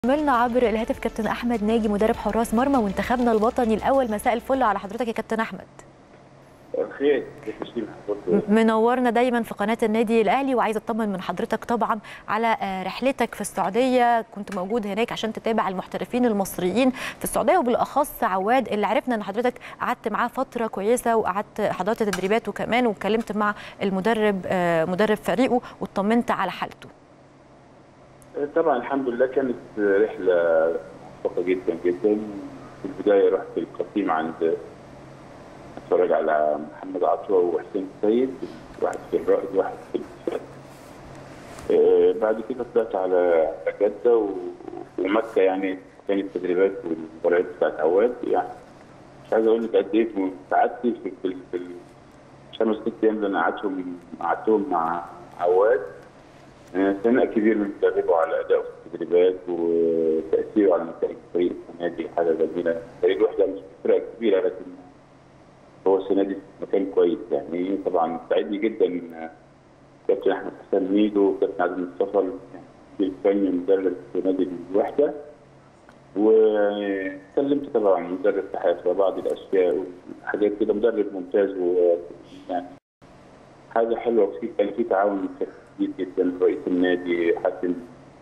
ملنا عبر الهاتف كابتن احمد ناجي مدرب حراس مرمى منتخبنا الوطني الاول مساء الفل على حضرتك يا كابتن احمد خير كيف منورنا دايما في قناه النادي الاهلي وعايزه اطمن من حضرتك طبعا على رحلتك في السعوديه كنت موجود هناك عشان تتابع المحترفين المصريين في السعوديه وبالاخص عواد اللي عرفنا ان حضرتك قعدت معاه فتره كويسه وقعدت حضرت تدريباته كمان واتكلمت مع المدرب مدرب فريقه واطمنت على حالته طبعا الحمد لله كانت رحله موفقه جدا جدا في البدايه رحت القسيم عند اتفرج على محمد عطوه وحسين السيد واحد في الرائد واحد في الفات آه بعد كده طلعت على جده و... ومكه يعني كانت تدريبات والمباريات بتاعت عواد يعني مش عايز اقول لك قد ايه سعادتي في في, في الخمس ست ايام اللي انا قعدتهم قعدتهم مع عواد ثناء كبير من مدربه على ادائه في التدريبات وتاثيره على نتائج الفريق السنه دي حاجه جميله فريق الوحده مش فرقه كبيره لكن هو السنه دي في مكان كويس يعني طبعا ساعدني جدا كابتن احمد حسن ميدو وكابتن عبد المصطفى الفني مدرب في نادي الوحده وكلمت طبعا مدرب تحيات وبعض الاشياء وحاجات كده مدرب ممتاز ويعني حاجه حلوه وفي كان في تعاون كبير جدا رئيس النادي حسن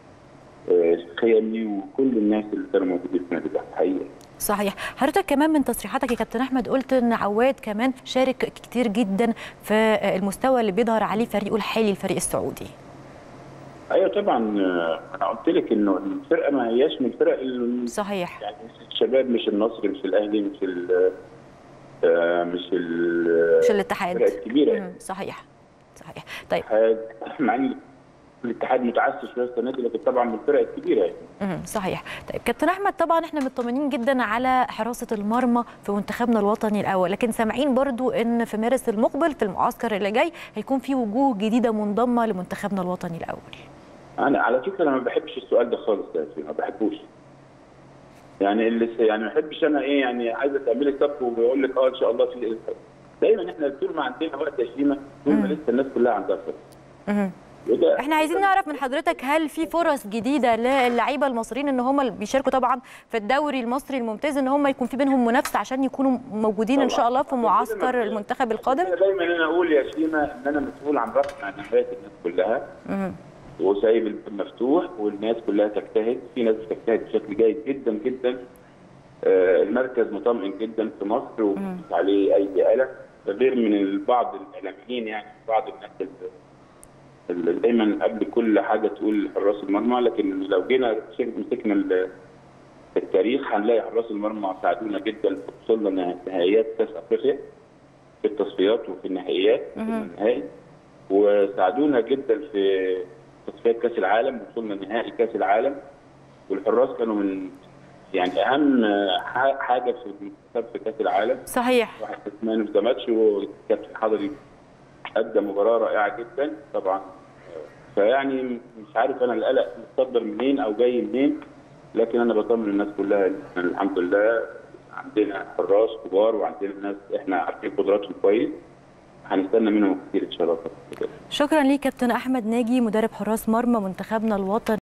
خيمي وكل الناس اللي كانوا موجودين في النادي ده حقيقه صحيح حضرتك كمان من تصريحاتك يا كابتن احمد قلت ان عواد كمان شارك كتير جدا في المستوى اللي بيظهر عليه فريقه الحالي الفريق السعودي ايوه طبعا انا قلت لك انه الفرقه ما هياش من الفرق صحيح يعني الشباب مش النصر مش الاهلي مش ال مش ال مش الاتحاد الفرق الكبيره صحيح صحيح طيب مع ان الاتحاد متعثر شويه السنه دي لكن طبعا من الفرق الكبيره يعني. امم صحيح طيب كابتن احمد طبعا احنا مطمنين جدا على حراسه المرمى في منتخبنا الوطني الاول لكن سامعين برضو ان في مارس المقبل في المعسكر اللي جاي هيكون في وجوه جديده منضمه لمنتخبنا الوطني الاول انا على فكره انا ما بحبش السؤال ده خالص ده ما بحبوش يعني اللي يعني ما بحبش انا ايه يعني عايزه تعملي صف وبيقول لك اه ان شاء الله في دايما احنا طول ما عندنا وقت يا شيماء طول ما لسه الناس كلها عندها فرصه احنا عايزين نعرف من حضرتك هل في فرص جديده للعيبه المصريين ان هم بيشاركوا طبعا في الدوري المصري الممتاز ان هم يكون في بينهم منافسه عشان يكونوا موجودين طبعا. ان شاء الله في معسكر المنتخب القادم دايما انا اقول يا شيماء ان انا مسؤول عن رفع معنويات الناس كلها وسايب الباب مفتوح والناس كلها تجتهد في ناس بتجتهد بشكل جيد جدا جدا آه المركز مطمئن جدا في مصر ومفيش عليه اي قلق غير من بعض الاعلاميين يعني بعض الناس اللي دايما قبل كل حاجه تقول حراس المرمى لكن لو جينا مسكنا التاريخ هنلاقي حراس المرمى ساعدونا جدا في وصولنا نهائيات كاس افريقيا في التصفيات وفي النهائيات في النهائي وساعدونا جدا في تصفيات كاس العالم وصلنا نهائي كاس العالم والحراس كانوا من يعني اهم حاجه في المنتخب في كاس العالم صحيح واحد مان اوف ذا ماتش والكابتن حضري ادى مباراه رائعه جدا طبعا فيعني مش عارف انا القلق متصدر منين او جاي منين لكن انا بطمن الناس كلها ان الحمد لله عندنا حراس كبار وعندنا ناس احنا عارفين قدراتهم كويس هنستنى منهم كتير ان شاء الله شكرا ليك كابتن احمد ناجي مدرب حراس مرمى منتخبنا الوطني